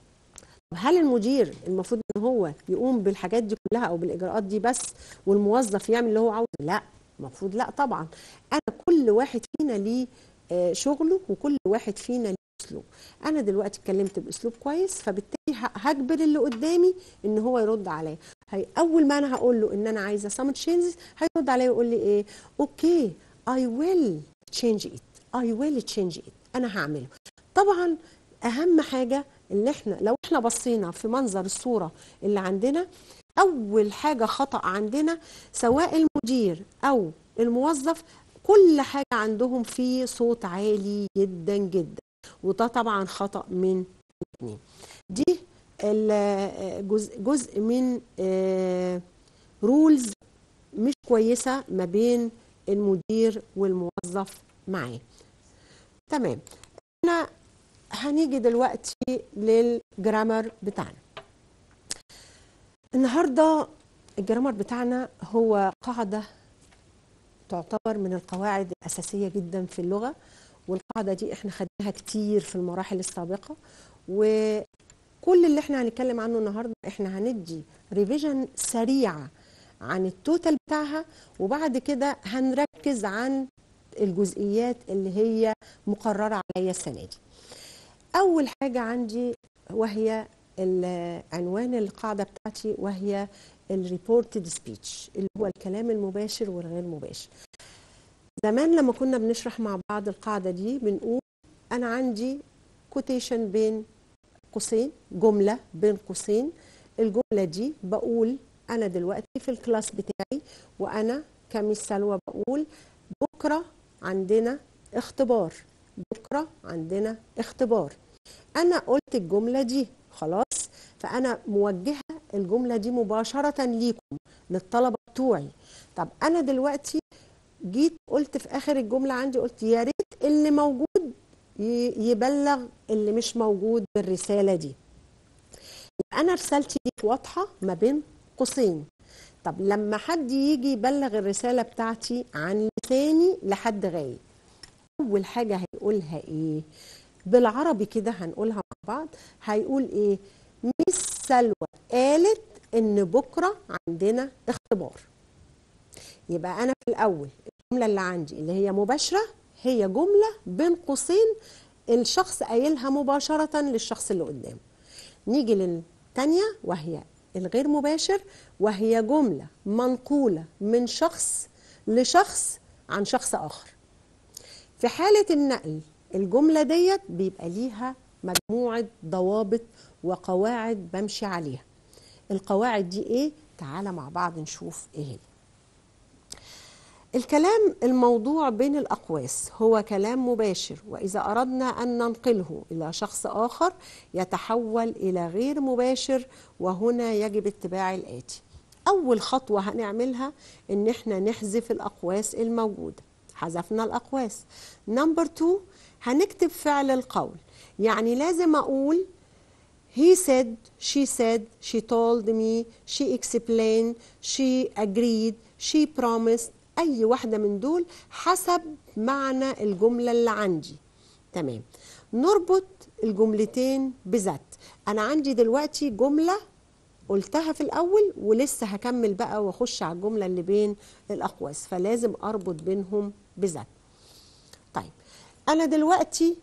Speaker 1: هل المدير المفروض ان هو يقوم بالحاجات دي كلها او بالاجراءات دي بس والموظف يعمل اللي هو عاوزه لا المفروض لا طبعا انا كل واحد فينا ليه آه، شغله وكل واحد فينا ليه اسلوب انا دلوقتي اتكلمت باسلوب كويس فبالتالي ه- هجبر اللي قدامي ان هو يرد عليا هي اول ما انا هقول له ان انا عايزه سام تشينجز هيرد عليا ويقول لي ايه اوكي اي ويل تشينج ات اي ويل تشينج ات انا هعمله طبعا اهم حاجه اللي احنا لو احنا بصينا في منظر الصوره اللي عندنا اول حاجه خطا عندنا سواء المدير او الموظف كل حاجة عندهم في صوت عالي جدا جدا وده طبعا خطأ من الاثنين دي ال- جزء, جزء من رولز مش كويسة ما بين المدير والموظف معاه تمام احنا هنيجي دلوقتي للجرامر بتاعنا النهارده الجرامر بتاعنا هو قاعدة تعتبر من القواعد الأساسية جدا في اللغة والقاعدة دي احنا خدناها كتير في المراحل السابقة وكل اللي احنا هنتكلم عنه النهارده احنا هندي ريفيجن سريعة عن التوتال بتاعها وبعد كده هنركز عن الجزئيات اللي هي مقررة عليا السنة دي أول حاجة عندي وهي ال- عنوان القاعدة بتاعتي وهي الريبورتد سبيتش اللي هو الكلام المباشر والغير مباشر زمان لما كنا بنشرح مع بعض القاعدة دي بنقول أنا عندي كوتيشن بين قوسين جملة بين قوسين الجملة دي بقول أنا دلوقتي في الكلاس بتاعي وأنا كميس سلوى بقول بكرة عندنا اختبار بكرة عندنا اختبار أنا قلت الجملة دي خلاص فأنا موجهة الجملة دي مباشرة ليكم للطلبة بتوعي طب أنا دلوقتي جيت قلت في آخر الجملة عندي قلت يا ريت اللي موجود ي- يبلغ اللي مش موجود بالرسالة دي يبقى أنا رسالتي دي واضحة ما بين قوسين طب لما حد يجي يبلغ الرسالة بتاعتي عن لساني لحد غايب أول حاجة هيقولها إيه بالعربي كده هنقولها مع بعض هيقول إيه ميس سلوى قالت إن بكرة عندنا اختبار يبقى أنا في الأول الجملة اللي عندي اللي هي مباشرة هي جملة بين قوسين الشخص قايلها مباشرة للشخص اللي قدامه نيجي للتانية وهي الغير مباشر وهي جملة منقولة من شخص لشخص عن شخص آخر في حالة النقل الجملة ديت بيبقى ليها مجموعة ضوابط وقواعد بمشي عليها القواعد دي ايه؟ تعالى مع بعض نشوف ايه هي الكلام الموضوع بين الأقواس هو كلام مباشر وإذا أردنا أن ننقله إلى شخص آخر يتحول إلى غير مباشر وهنا يجب اتباع الآتي أول خطوة هنعملها إن إحنا نحذف الأقواس الموجودة حذفنا الأقواس نمبر 2 هنكتب فعل القول يعني لازم أقول He said, she said, she told me, she explained, she agreed, she promised أي واحدة من دول حسب معنى الجملة اللي عندي تمام نربط الجملتين بذات أنا عندي دلوقتي جملة قلتها في الأول ولسه هكمل بقى وأخش على الجملة اللي بين الأقواس فلازم أربط بينهم بذات طيب أنا دلوقتي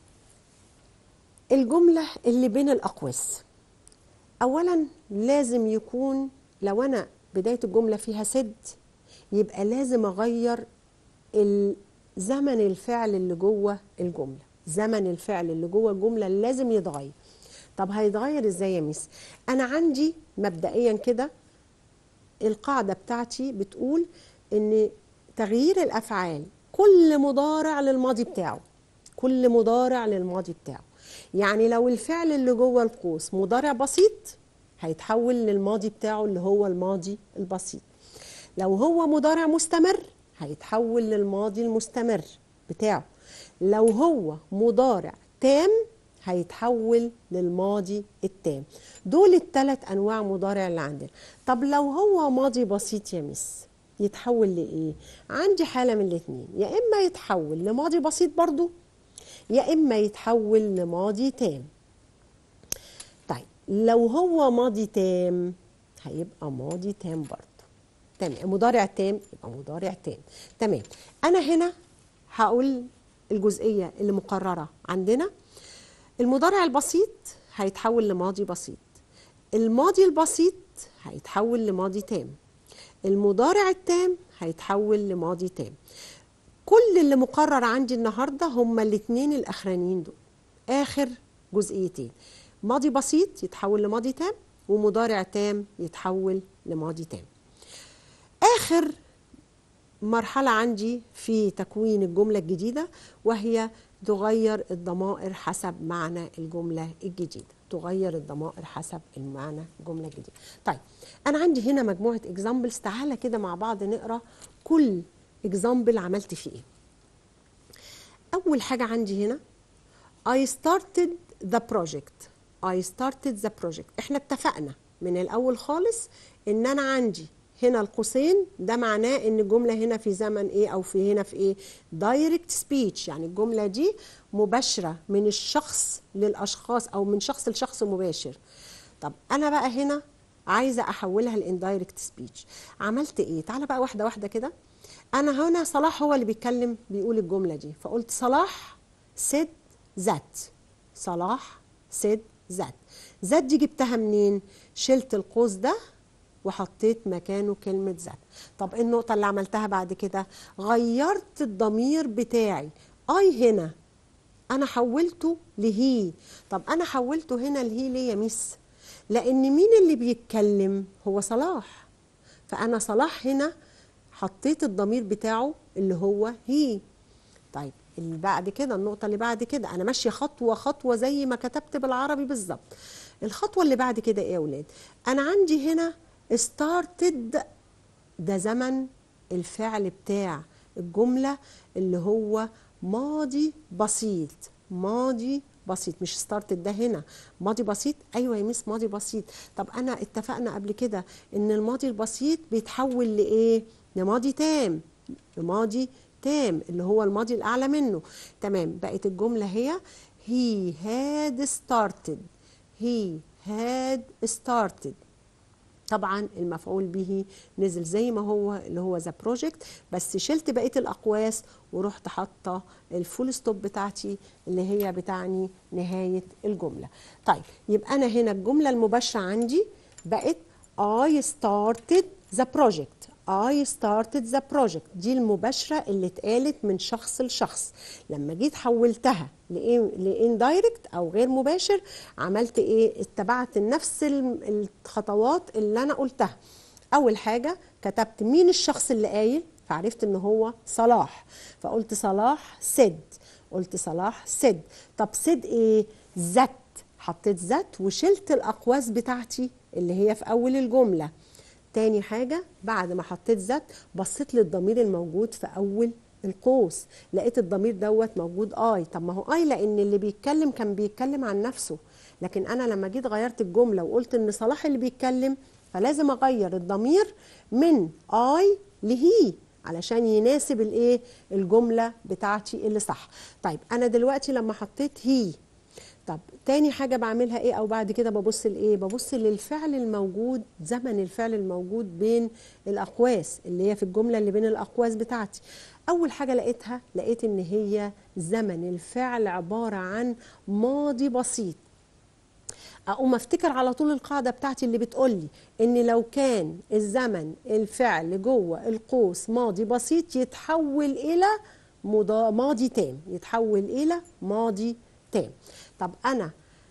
Speaker 1: الجملة اللي بين الأقواس أولا لازم يكون لو أنا بداية الجملة فيها سد يبقى لازم أغير زمن الفعل اللي جوه الجملة زمن الفعل اللي جوه الجملة لازم يتغير طب هيتغير ازاي يا ميس انا عندي مبدئيا كده القاعدة بتاعتي بتقول ان تغيير الافعال كل مضارع للماضي بتاعه كل مضارع للماضي بتاعه يعني لو الفعل اللي جوه القوس مضارع بسيط هيتحول للماضي بتاعه اللي هو الماضي البسيط لو هو مضارع مستمر هيتحول للماضي المستمر بتاعه لو هو مضارع تام هيتحول للماضي التام دول الثلاث انواع مضارع اللي عندنا طب لو هو ماضي بسيط يا مس يتحول لايه عندي حاله من الاثنين يا اما يتحول لماضي بسيط برضو يا اما يتحول لماضي تام طيب لو هو ماضي تام هيبقى ماضي تام برضو تمام مضارع تام يبقى مضارع تام تمام انا هنا هقول الجزئيه اللي مقرره عندنا المضارع البسيط هيتحول لماضي بسيط الماضي البسيط هيتحول لماضي تام المضارع التام هيتحول لماضي تام كل اللي مقرر عندي النهارده هما الاثنين الاخرانيين دول اخر جزئيتين ماضي بسيط يتحول لماضي تام ومضارع تام يتحول لماضي تام اخر مرحلة عندي في تكوين الجملة الجديدة وهي تغير الضمائر حسب معنى الجملة الجديدة تغير الضمائر حسب المعنى الجملة الجديدة طيب أنا عندي هنا مجموعة اكزامبلز تعالى كده مع بعض نقرأ كل اكزامبل عملت فيه ايه أول حاجة عندي هنا I started the project I started the project احنا اتفقنا من الأول خالص إن أنا عندي هنا القوسين ده معناه ان الجمله هنا في زمن ايه او في هنا في ايه دايركت سبيتش يعني الجمله دي مباشره من الشخص للاشخاص او من شخص لشخص مباشر طب انا بقى هنا عايزه احولها لاندايركت سبيتش عملت ايه تعالى بقى واحده واحده كده انا هنا صلاح هو اللي بيتكلم بيقول الجمله دي فقلت صلاح said that صلاح said that that دي جبتها منين شلت القوس ده وحطيت مكانه كلمة ذات طب إيه النقطة اللي عملتها بعد كده غيرت الضمير بتاعي اي هنا انا حولته لهي طب انا حولته هنا لهي ليه يا ميس لان مين اللي بيتكلم هو صلاح فانا صلاح هنا حطيت الضمير بتاعه اللي هو هي طيب اللي بعد كده النقطة اللي بعد كده أنا ماشية خطوة خطوة زي ما كتبت بالعربي بالظبط الخطوة اللي بعد كده إيه يا أولاد أنا عندي هنا started ده زمن الفعل بتاع الجملة اللي هو ماضي بسيط ماضي بسيط مش started ده هنا ماضي بسيط ايوه يا ميس ماضي بسيط طب انا اتفقنا قبل كده ان الماضي البسيط بيتحول لايه لماضي تام لماضي تام اللي هو الماضي الاعلى منه تمام بقت الجمله هي he had started he had started طبعا المفعول به نزل زي ما هو اللي هو ذا بروجكت بس شلت بقيه الاقواس ورحت حاطه الفول ستوب بتاعتي اللي هي بتعني نهايه الجمله طيب يبقى انا هنا الجمله المباشره عندي بقت I started the project I started the project دي المباشرة اللي اتقالت من شخص لشخص لما جيت حولتها لاندايركت او غير مباشر عملت ايه اتبعت نفس الخطوات اللي انا قلتها اول حاجة كتبت مين الشخص اللي قايل فعرفت ان هو صلاح فقلت صلاح سد قلت صلاح سد طب سد ايه ذات حطيت ذات وشلت الاقواس بتاعتي اللي هي في اول الجمله تاني حاجة بعد ما حطيت ذات بصيت للضمير الموجود في أول القوس لقيت الضمير دوت موجود اي طب ما هو اي لان اللي بيتكلم كان بيتكلم عن نفسه لكن انا لما جيت غيرت الجمله وقلت ان صلاح اللي بيتكلم فلازم اغير الضمير من اي لهي علشان يناسب الايه الجمله بتاعتي اللي صح طيب انا دلوقتي لما حطيت هي طب تاني حاجة بعملها ايه او بعد كده ببص لايه ببص للفعل الموجود زمن الفعل الموجود بين الاقواس اللي هي في الجملة اللي بين الاقواس بتاعتي اول حاجة لقيتها لقيت ان هي زمن الفعل عبارة عن ماضي بسيط اقوم افتكر على طول القاعده بتاعتي اللي بتقول لي ان لو كان الزمن الفعل جوه القوس ماضي بسيط يتحول الى ماضي تام يتحول الى ماضي تام طب انا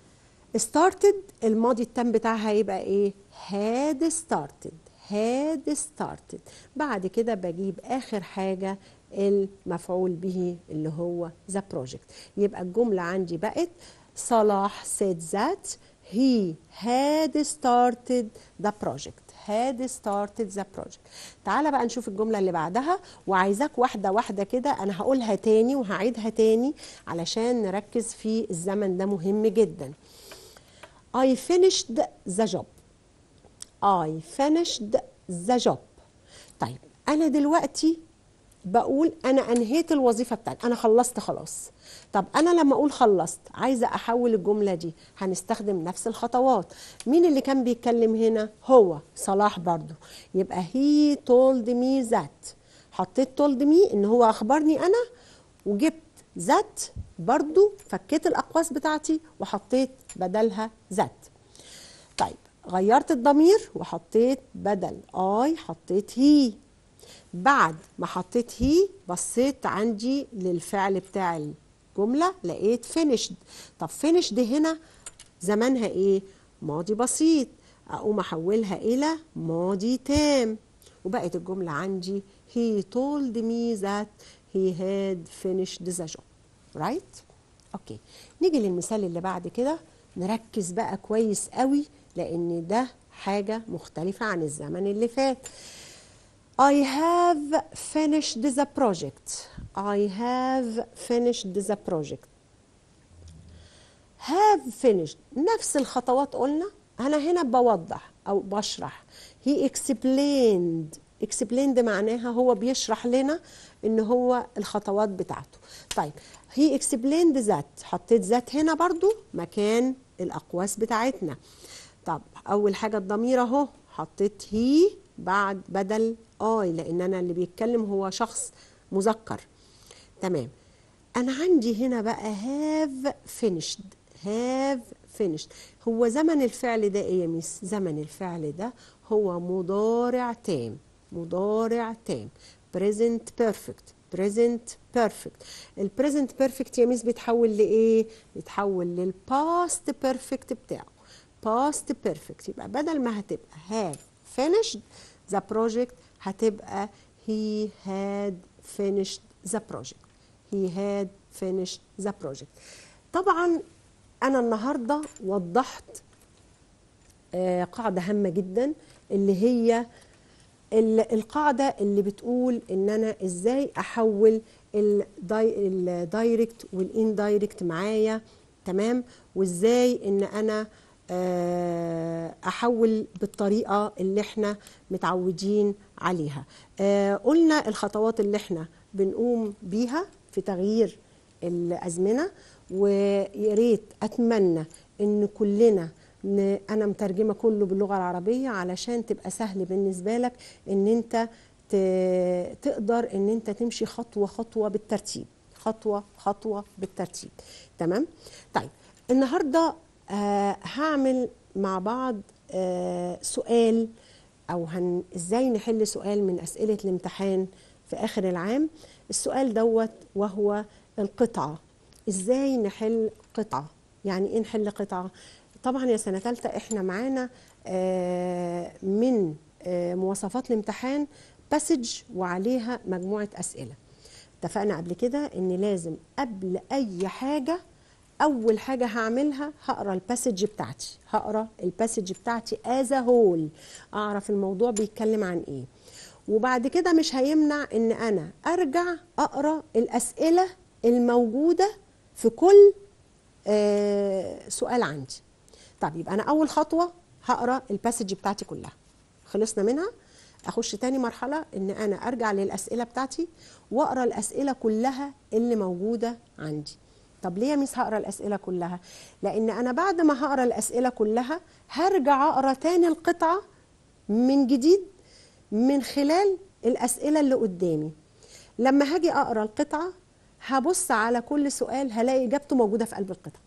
Speaker 1: started الماضي التام بتاعها هيبقى ايه had started had started بعد كده بجيب اخر حاجه المفعول به اللي هو the project يبقى الجمله عندي بقت صلاح said that he had started the project had started the project تعالى بقى نشوف الجملة اللي بعدها وعايزاك واحدة واحدة كده أنا هقولها تاني وهعيدها تاني علشان نركز في الزمن ده مهم جدا I finished the job I finished the job طيب أنا دلوقتي بقول انا انهيت الوظيفه بتاعتي انا خلصت خلاص طب انا لما اقول خلصت عايزه احول الجمله دي هنستخدم نفس الخطوات مين اللي كان بيتكلم هنا هو صلاح برضو يبقى he told me that حطيت told me ان هو اخبرني انا وجبت ذات برضو فكيت الاقواس بتاعتي وحطيت بدلها ذات طيب غيرت الضمير وحطيت بدل اي حطيت هي بعد ما حطيت هي بصيت عندي للفعل بتاع الجملة لقيت finished طب finished هنا زمانها ايه ماضي بسيط اقوم احولها الى ماضي تام وبقت الجملة عندي he told me that he had finished the job right اوكي نيجي للمثال اللي بعد كده نركز بقى كويس قوي لان ده حاجة مختلفة عن الزمن اللي فات I have finished the project I have finished the project have finished نفس الخطوات قلنا انا هنا بوضح او بشرح he explained explained معناها هو بيشرح لنا ان هو الخطوات بتاعته طيب he explained that حطيت ذات هنا برضو مكان الاقواس بتاعتنا طب اول حاجه الضمير اهو حطيت هي بعد بدل اي لان انا اللي بيتكلم هو شخص مذكر تمام انا عندي هنا بقى have finished have finished هو زمن الفعل ده ايه يا ميس زمن الفعل ده هو مضارع تام مضارع تام present perfect present perfect البريزنت بيرفكت يا ميس بيتحول لايه بيتحول للباست بيرفكت بتاعه past perfect يبقى بدل ما هتبقى have finished the project هتبقى he had finished the project he had finished the project طبعا انا النهارده وضحت آه، قاعده هامه جدا اللي هي ال- القاعده اللي بتقول ان انا ازاي احول الداي- الدايركت والاندايركت معايا تمام وازاي ان انا آه، احول بالطريقه اللي احنا متعودين عليها آه، قلنا الخطوات اللي احنا بنقوم بيها في تغيير الازمنه ويا ريت اتمنى ان كلنا ن- انا مترجمه كله باللغه العربيه علشان تبقى سهل بالنسبه لك ان انت ت- تقدر ان انت تمشي خطوه خطوه بالترتيب خطوه خطوه بالترتيب تمام طيب النهارده آه هعمل مع بعض آه سؤال او هن ازاي نحل سؤال من اسئله الامتحان في اخر العام السؤال دوت وهو القطعه ازاي نحل قطعه يعني ايه نحل قطعه طبعا يا سنه ثالثه احنا معانا آه من آه مواصفات الامتحان باسج وعليها مجموعه اسئله اتفقنا قبل كده ان لازم قبل اي حاجه اول حاجه هعملها هقرا الباسج بتاعتي هقرا الباسج بتاعتي از هول اعرف الموضوع بيتكلم عن ايه وبعد كده مش هيمنع ان انا ارجع اقرا الاسئله الموجوده في كل آه سؤال عندي طب يبقى انا اول خطوه هقرا الباسج بتاعتي كلها خلصنا منها اخش تاني مرحله ان انا ارجع للاسئله بتاعتي واقرا الاسئله كلها اللي موجوده عندي طب ليه يا ميس هقرا الاسئله كلها لان انا بعد ما هقرا الاسئله كلها هرجع اقرا تاني القطعه من جديد من خلال الاسئله اللي قدامي لما هاجي اقرا القطعه هبص على كل سؤال هلاقي اجابته موجوده في قلب القطعه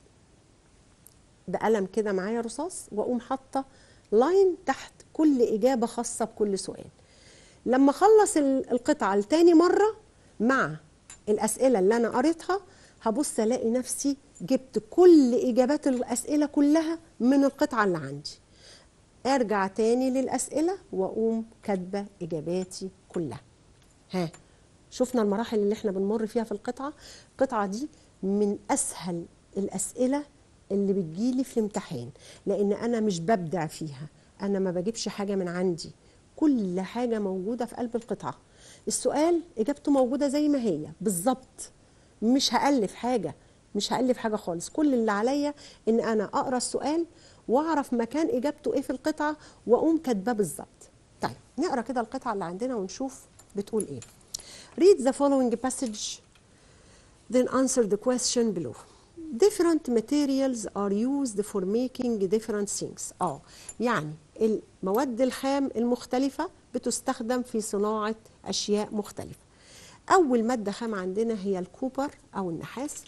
Speaker 1: بقلم كده معايا رصاص واقوم حاطه لاين تحت كل اجابه خاصه بكل سؤال لما اخلص ال- القطعه لتاني مره مع الاسئله اللي انا قريتها هبص الاقي نفسي جبت كل اجابات الاسئله كلها من القطعه اللي عندي ارجع تاني للاسئله واقوم كاتبه اجاباتي كلها ها شفنا المراحل اللي احنا بنمر فيها في القطعه القطعه دي من اسهل الاسئله اللي بتجيلي في الامتحان لان انا مش ببدع فيها انا ما بجيبش حاجه من عندي كل حاجه موجوده في قلب القطعه السؤال اجابته موجوده زي ما هي بالظبط مش هالف حاجه مش هالف حاجه خالص كل اللي عليا ان انا اقرا السؤال واعرف مكان اجابته ايه في القطعه واقوم كاتباه بالظبط طيب نقرا كده القطعه اللي عندنا ونشوف بتقول ايه read the following passage then answer the question below different materials are used for making different things اه يعني المواد الخام المختلفة بتستخدم في صناعة أشياء مختلفة أول مادة خام عندنا هي الكوبر أو النحاس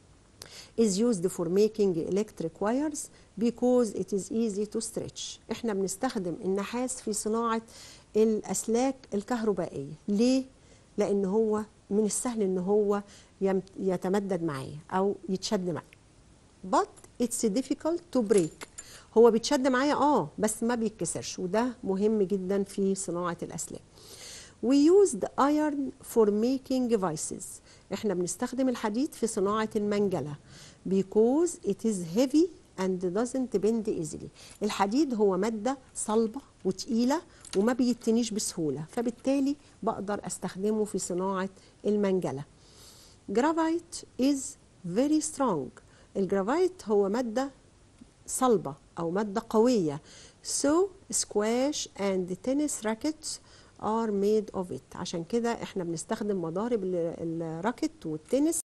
Speaker 1: is used for making electric wires because it is easy to stretch احنا بنستخدم النحاس في صناعة الأسلاك الكهربائية ليه؟ لأن هو من السهل ان هو يم- يتمدد معايا او يتشد معايا but it's difficult to break هو بيتشد معايا اه بس ما بيتكسرش وده مهم جدا في صناعه الاسلاك We used iron for making vices. احنا بنستخدم الحديد في صناعة المنجلة because it is heavy and doesn't bend easily. الحديد هو مادة صلبة وتقيلة وما بيتنيش بسهولة فبالتالي بقدر استخدمه في صناعة المنجلة. Graphite is very strong. الجرافايت هو مادة صلبة أو مادة قوية. So squash and tennis rackets are made of it. عشان كده احنا بنستخدم مضارب ال- الراكت والتنس